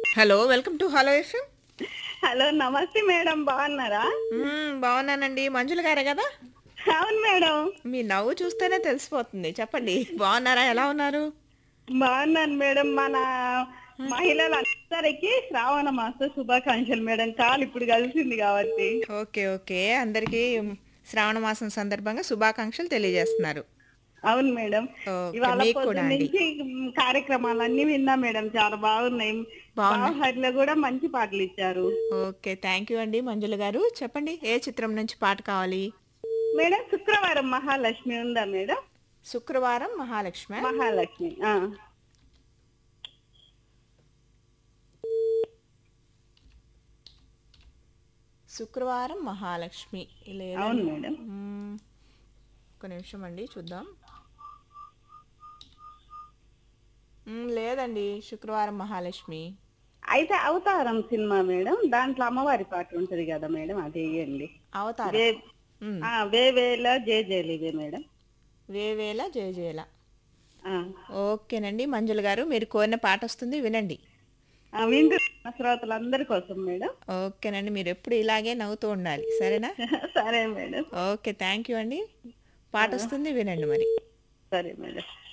Hello welcome to hello FM hello నమస్తే madam బాగున్నారా బాగున్నానండి మంజుల గారే కదా అవును మేడం మీ నవ్వు చూస్తేనే తెలిసిపోతుంది చెప్పండి బాగున్నారా ఎలా ఉన్నారు బాగున్నాను మేడం మన మహిళలందరికీ శ్రావణ మాస శుభాకాంక్షలు మేడం కాలు ఇప్పుడు కలిసింది కాబట్టి ఓకే ఓకే అందరికీ శ్రావణ మాసం సందర్భంగా శుభాకాంక్షలు తెలియజేస్తున్నారు అవును మేడం ఓకే, ఇవాళ మీకు కూడా పొద్దున్న అండి. నుంచి మ్, కార్యక్రమాలన్నీ విన్నా మేడం చాలా బాగున్నాయి బాగున్నాయి. బావహరిలో కూడా మంచి పాటలు ఇచ్చారు ఓకే థ్యాంక్ యూ అండి మంజుల గారు చెప్పండి ఏ చిత్రం నుంచి పాట కావాలి మేడం శుక్రవారం మహాలక్ష్మి ఉందా మేడం శుక్రవారం మహాలక్ష్మి మహాలక్ష్మి ఆ. శుక్రవారం మహాలక్ష్మి లేదా అవును మేడం మ్మ్. ఒక నిమిషం అండి చూద్దాం మ్మ్, లేదండి శుక్రవారం మహాలక్ష్మి అయితే అవతారం సినిమా మేడం దాంట్లో అమ్మవారి పాట ఉంటది కదా మేడం అది వేయండి అవతారం వే మ్మ్. ఆ, వేవేల జే జయలివే మేడం వేవేల జయ జయల ఆ. ఓకేనండి మంజుల గారు మీరు కోరిన పాట వస్తుంది వినండి ఆ, వింటున్న శ్రోతలందరి కోసం మేడం ఓకేనండి మీరు ఎప్పుడు ఇలాగే నవ్వుతూ ఉండాలి సరేనా సరే మేడం ఓకే థ్యాంక్ యూ అండి పాట వస్తుంది వినండి మరి సరే మేడం